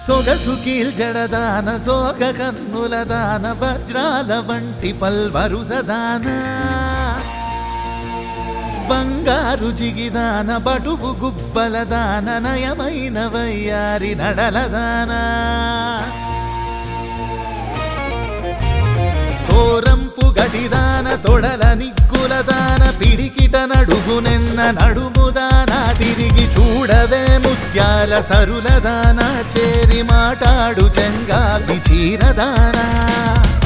సొగసు కీల్జడదాన సోగ కన్నుల దాన వజ్రాల వంటి పల్వరుసదాన బంగారు జిగిదాన బటువు గుబ్బల దాన నయమైన వయ్యారి నడలదానా తోరంపు గడిదాన తొడల నిగ్గులదాన పిడికిట నడుగునెన్న నడుముదాన తిరిగి చూడవే ముత్యాల సరులదాన చేరి మాటాడు చెంగావి చీరదానా